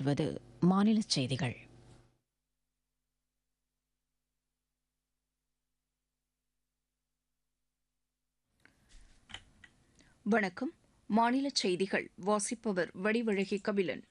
தொடர்வது மாநில செய்திகள் வணக்கம் மாநில செய்திகள் வாசிப்பவர் வடிவழகி கபிலன்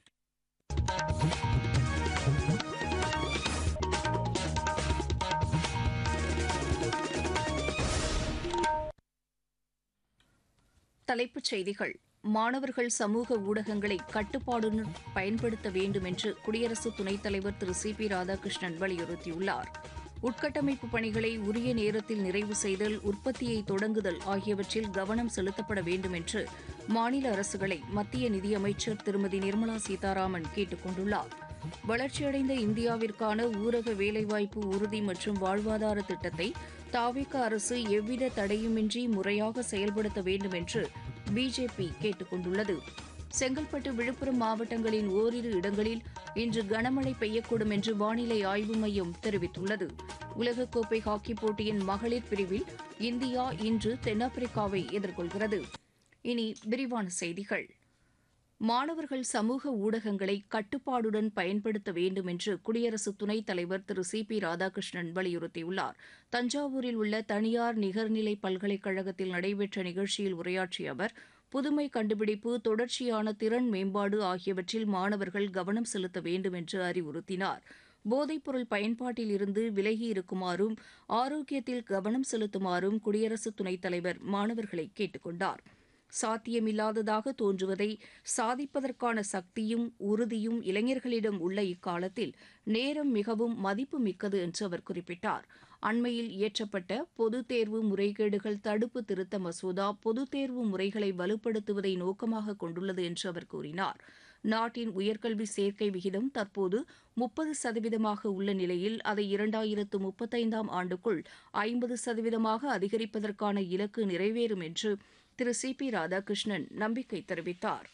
தலைப்புச் செய்திகள் மாணவர்கள் சமூக ஊடகங்களை கட்டுப்பாடுடன் பயன்படுத்த வேண்டும் என்று குடியரசு துணைத் தலைவர் திரு சி பி ராதாகிருஷ்ணன் வலியுறுத்தியுள்ளார் உட்கட்டமைப்பு பணிகளை உரிய நேரத்தில் நிறைவு செய்தல் உற்பத்தியை தொடங்குதல் ஆகியவற்றில் கவனம் செலுத்தப்பட வேண்டும் என்று மாநில அரசுகளை மத்திய நிதியமைச்சர் திருமதி நிர்மலா சீதாராமன் கேட்டுக் கொண்டுள்ளார் வளர்ச்சியடைந்த இந்தியாவிற்கான ஊரக வேலைவாய்ப்பு உறுதி மற்றும் வாழ்வாதார திட்டத்தை தாவிக அரசு எவ்வித தடையுமின்றி முறையாக செயல்படுத்த வேண்டும் என்று பிஜேபி கேட்டுக் கொண்டுள்ளது செங்கல்பட்டு விழுப்புரம் மாவட்டங்களின் ஓரிரு இடங்களில் இன்று கனமழை பெய்யக்கூடும் என்று வானிலை ஆய்வு மையம் தெரிவித்துள்ளது உலகக்கோப்பை ஹாக்கிப் போட்டியின் மகளிர் பிரிவில் இந்தியா இன்று தென்னாப்பிரிக்காவை எதிர்கொள்கிறது இனி விரிவான செய்திகள் மாணவர்கள் சமூக ஊடகங்களை கட்டுப்பாடுடன் பயன்படுத்த வேண்டும் என்று குடியரசு துணைத் தலைவர் திரு சி பி ராதாகிருஷ்ணன் வலியுறுத்தியுள்ளார் தஞ்சாவூரில் உள்ள தனியார் நிகர்நிலை பல்கலைக்கழகத்தில் நடைபெற்ற நிகழ்ச்சியில் உரையாற்றிய அவர் புதுமை கண்டுபிடிப்பு தொடர்ச்சியான திறன் மேம்பாடு ஆகியவற்றில் மாணவர்கள் கவனம் செலுத்த வேண்டும் என்று அறிவுறுத்தினார் போதைப்பொருள் பயன்பாட்டில் இருந்து விலகி இருக்குமாறும் ஆரோக்கியத்தில் கவனம் செலுத்துமாறும் குடியரசு துணைத் தலைவர் மாணவர்களை கேட்டுக் கொண்டார் சாத்தியமில்லாததாக தோன்றுவதை சாதிப்பதற்கான சக்தியும் உறுதியும் இளைஞர்களிடம் உள்ள இக்காலத்தில் நேரம் மிகவும் மதிப்பு மிக்கது என்று அவர் குறிப்பிட்டார் அண்மையில் இயற்றப்பட்ட பொதுத் தேர்வு முறைகேடுகள் தடுப்பு திருத்த மசோதா பொதுத் தேர்வு முறைகளை வலுப்படுத்துவதை நோக்கமாக கொண்டுள்ளது என்று அவர் கூறினார் நாட்டின் உயர்கல்வி சேர்க்கை விகிதம் தற்போது முப்பது சதவீதமாக உள்ள நிலையில் அதை இரண்டாயிரத்து முப்பத்தைந்தாம் ஆண்டுக்குள் ஐம்பது சதவீதமாக அதிகரிப்பதற்கான இலக்கு நிறைவேறும் என்று திரு சி பி ராதாகிருஷ்ணன் நம்பிக்கை தெரிவித்தார்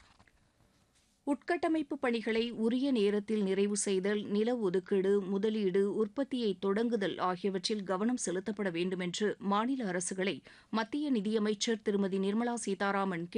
உட்கட்டமைப்பு பணிகளை உரிய நேரத்தில் நிறைவு செய்தல் நில ஒதுக்கீடு முதலீடு உற்பத்தியை தொடங்குதல் ஆகியவற்றில் கவனம் செலுத்தப்பட வேண்டும் என்று மாநில அரசுகளை மத்திய நிதியமைச்சர் திருமதி நிர்மலா சீதாராமன்